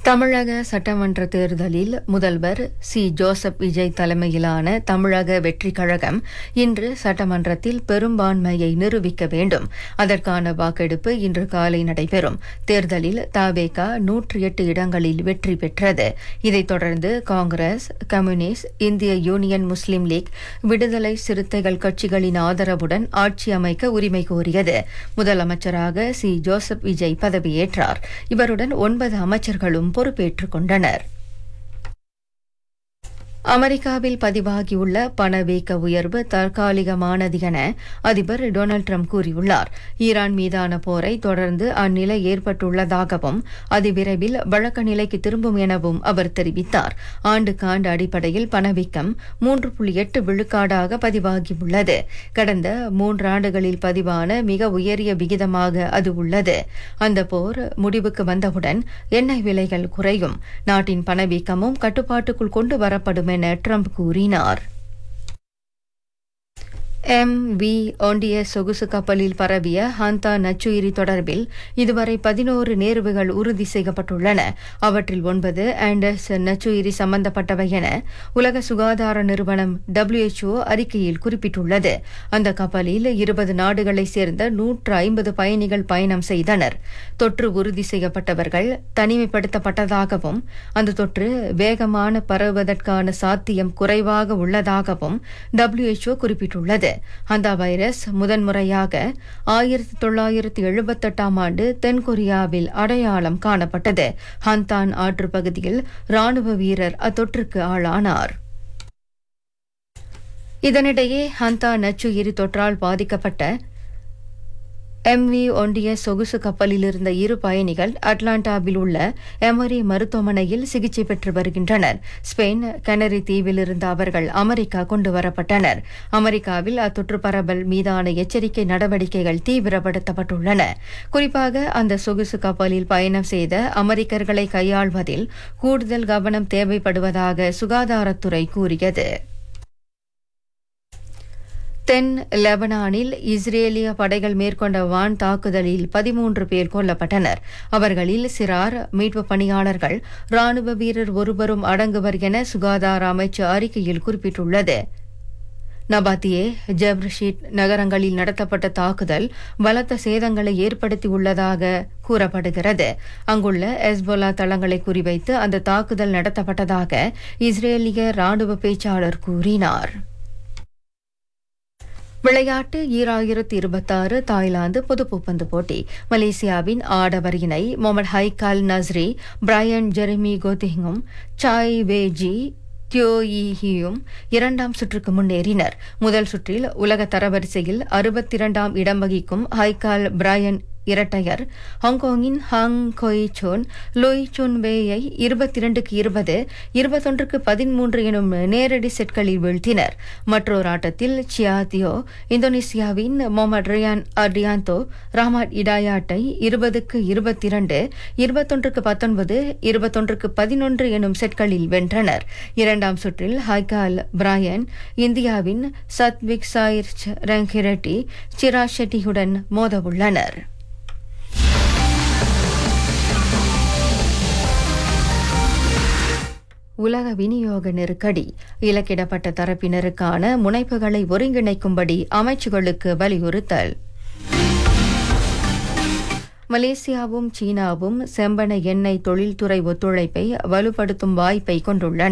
தமிழக சட்டமன்ற தேர்தலில் முதல்வர் சி ஜோசப் விஜய் தலைமையிலான தமிழக வெற்றிக் கழகம் இன்று சட்டமன்றத்தில் பெரும்பான்மையை நிரூபிக்க வேண்டும் அதற்கான வாக்கெடுப்பு இன்று காலை நடைபெறும் தேர்தலில் தவேகா நூற்றி எட்டு இடங்களில் வெற்றி பெற்றது இதைத் தொடர்ந்து காங்கிரஸ் கம்யூனிஸ்ட் இந்திய யூனியன் முஸ்லீம் லீக் விடுதலை சிறுத்தைகள் கட்சிகளின் ஆதரவுடன் ஆட்சி அமைக்க உரிமை கோரியது முதலமைச்சராக சி ஜோசப் விஜய் பதவியேற்றார் இவருடன் ஒன்பது அமைச்சர்களும் பொறுப்பேற்றுக் கொண்டனர் அமெரிக்காவில் பதிவாகியுள்ள பணவீக்க உயர்வு தற்காலிகமானது என அதிபர் டொனால்டு ட்ரம்ப் கூறியுள்ளார் ஈரான் மீதான போரை தொடர்ந்து அந்நிலை ஏற்பட்டுள்ளதாகவும் அது விரைவில் வழக்க நிலைக்கு திரும்பும் எனவும் அவர் தெரிவித்தார் ஆண்டுக்காண்டு அடிப்படையில் பணவீக்கம் மூன்று புள்ளி எட்டு விழுக்காடாக பதிவாகியுள்ளது கடந்த மூன்றாண்டுகளில் பதிவான மிக உயரிய விகிதமாக அது உள்ளது அந்த போர் முடிவுக்கு வந்தவுடன் எண்ணெய் விலைகள் குறையும் நாட்டின் பணவீக்கமும் கட்டுப்பாட்டுக்குள் கொண்டு வரப்படும் என ட்ரம்ப் கூறினார் எம் வி ஒண்டிய சொகுசு கப்பலில் பரவிய ஹந்தா நச்சுயிரி தொடர்பில் இதுவரை பதினோரு நேர்வுகள் உறுதி செய்யப்பட்டுள்ளன அவற்றில் ஒன்பது ஆண்டர்ஸ் நச்சுயிரி சம்பந்தப்பட்டவை என உலக சுகாதார நிறுவனம் டபிள்யூஎச்ஓ அறிக்கையில் குறிப்பிட்டுள்ளது அந்த கப்பலில் இருபது நாடுகளைச் சேர்ந்த நூற்று ஐம்பது பயணிகள் பயணம் செய்தனர் தொற்று உறுதி செய்யப்பட்டவர்கள் தனிமைப்படுத்தப்பட்டதாகவும் அந்த தொற்று வேகமான பரவுவதற்கான சாத்தியம் குறைவாக உள்ளதாகவும் டபிள்யூஎச்ஓ குறிப்பிட்டுள்ளது அந்த வைரஸ் முதன்முறையாக ஆயிரத்தி தொள்ளாயிரத்தி எழுபத்தெட்டாம் ஆண்டு தென்கொரியாவில் அடையாளம் காணப்பட்டது ஹந்தான் ஆற்று பகுதியில் ராணுவ வீரர் அத்தொற்றுக்கு ஆளானார் இதனிடையே ஹந்தா நச்சுயிரி தொற்றால் பாதிக்கப்பட்ட எம்வி ஒண்டிய சொகுசு கப்பலில் இருந்த இரு பயணிகள் அட்லாண்டாவில் உள்ள எமரி மருத்துவமனையில் சிகிச்சை பெற்று வருகின்றனர் ஸ்பெயின் கனரி தீவில் இருந்த அவர்கள் அமெரிக்கா கொண்டு வரப்பட்டனர் அமெரிக்காவில் அத்தொற்று பரவல் மீதான எச்சரிக்கை நடவடிக்கைகள் தீவிரப்படுத்தப்பட்டுள்ளன குறிப்பாக அந்த சொகுசு கப்பலில் பயணம் செய்த அமெரிக்கர்களை கையாள்வதில் கூடுதல் கவனம் தேவைப்படுவதாக சுகாதாரத்துறை கூறியது தென் லெபனானில் இஸ்ரேலிய படைகள் மேற்கொண்ட வான் தாக்குதலில் பதிமூன்று பேர் கொல்லப்பட்டனர் அவர்களில் சிறார் மீட்பு பணியாளர்கள் ராணுவ வீரர் ஒருவரும் அடங்குவர் என சுகாதார அமைச்சு அறிக்கையில் குறிப்பிட்டுள்ளது நபாத்தியே ஜப்ரஷீட் நகரங்களில் நடத்தப்பட்ட தாக்குதல் பலத்த சேதங்களை ஏற்படுத்தியுள்ளதாக கூறப்படுகிறது அங்குள்ள எஸ்போலா தளங்களை குறிவைத்து அந்த தாக்குதல் நடத்தப்பட்டதாக இஸ்ரேலிய ராணுவ பேச்சாளர் கூறினார் விளையாட்டு ஈராயிரத்தி இருபத்தாறு தாய்லாந்து பொதுப்பூப்பந்து போட்டி மலேசியாவின் ஆடவர் இணை Mohamad Haikal Nazri Brian Jeremy கோதிங்கும் சாய் வேஜி தியோயியும் இரண்டாம் சுற்றுக்கு முன்னேறினர் முதல் சுற்றில் உலக தரவரிசையில் அறுபத்தி இரண்டாம் இடம் வகிக்கும் ஹைகால் பிரையன் இரட்டையர் ஹாங்காங்கின் ஹாங் கொய் சோன் லோய் சுன் வேயை இருபத்தி இரண்டுக்கு இருபது இருபத்தொன்றுக்கு பதிமூன்று எனும் நேரடி செட்களில் வீழ்த்தினர் மற்றொரு ஆட்டத்தில் சியாதியோ இந்தோனேசியாவின் மொஹமட் ரியான் அர்டியாந்தோ ராமாட் இடாயாட்டை இருபதுக்கு இருபத்தி இரண்டு இருபத்தொன்றுக்கு பத்தொன்பது இருபத்தொன்றுக்கு பதினொன்று எனும் செட்களில் வென்றனர் இரண்டாம் சுற்றில் ஹைகால் பிராயன் இந்தியாவின் சத்விக் சாயிர் ரங்கிரெட்டி சிரா ஷெட்டியுடன் மோதவுள்ளனர் உலக விநியோக நெருக்கடி இலக்கிடப்பட்ட தரப்பினருக்கான முனைப்புகளை ஒருங்கிணைக்கும்படி அமைச்சுகளுக்கு வலியுறுத்தல் மலேசியாவும் சீனாவும் செம்பன எண்ணெய் தொழில்துறை ஒத்துழைப்பை வலுப்படுத்தும் வாய்ப்பை கொண்டுள்ளன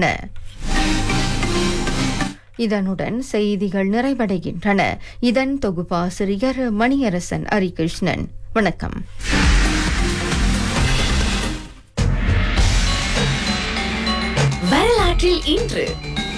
இதனுடன் செய்திகள் நிறைவடைகின்றன இதன் தொகுப்பாசிரியர் மணியரசன் ஹரிகிருஷ்ணன் வணக்கம் வரலாற்றில் இன்று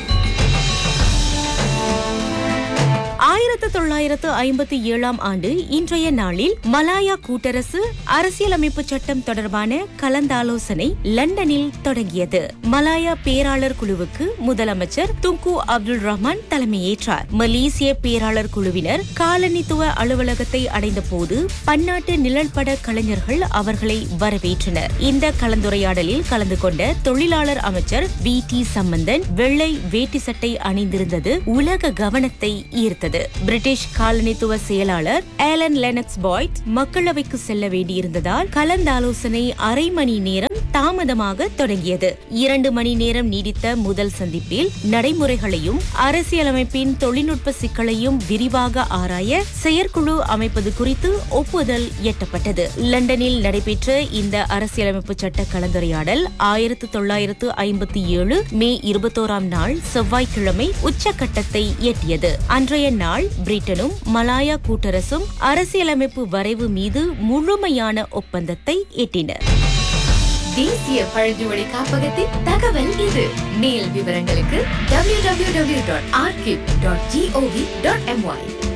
ஆயிரத்து தொள்ளாயிரத்து ஐம்பத்தி ஏழாம் ஆண்டு இன்றைய நாளில் மலாயா கூட்டரசு அரசியலமைப்பு சட்டம் தொடர்பான கலந்தாலோசனை லண்டனில் தொடங்கியது மலாயா பேராளர் குழுவுக்கு முதலமைச்சர் துங்கு அப்துல் ரஹ்மான் தலைமையேற்றார் மலேசிய பேராளர் குழுவினர் காலனித்துவ அலுவலகத்தை அடைந்த போது பன்னாட்டு நிழல்பட கலைஞர்கள் அவர்களை வரவேற்றனர் இந்த கலந்துரையாடலில் கலந்து கொண்ட தொழிலாளர் அமைச்சர் வி டி சம்பந்தன் வெள்ளை வேட்டி சட்டை அணிந்திருந்தது உலக கவனத்தை ஈர்த்தது பிரிட்டிஷ் காலனித்துவ செயலாளர் ஏலன் லெனக்ஸ் பாய்ட் மக்களவைக்கு செல்ல வேண்டியிருந்ததால் கலந்தாலோசனை அரை மணி நேரம் தாமதமாக தொடங்கியது இரண்டு மணி நேரம் நீடித்த முதல் சந்திப்பில் நடைமுறைகளையும் அரசியலமைப்பின் தொழில்நுட்ப சிக்கலையும் விரிவாக ஆராய செயற்குழு அமைப்பது குறித்து ஒப்புதல் எட்டப்பட்டது லண்டனில் நடைபெற்ற இந்த அரசியலமைப்பு சட்ட கலந்துரையாடல் ஆயிரத்து தொள்ளாயிரத்து ஐம்பத்தி ஏழு மே இருபத்தோராம் நாள் செவ்வாய்க்கிழமை உச்சக்கட்டத்தை எட்டியது அன்றைய நாள் பிரிட்டனும் மலாயா கூட்டரசும் அரசியலமைப்பு வரைவு மீது முழுமையான ஒப்பந்தத்தை எட்டினர் தேசிய பழங்குடி காப்பகத்தின் தகவல் இது மேல் விவரங்களுக்கு www.archive.gov.my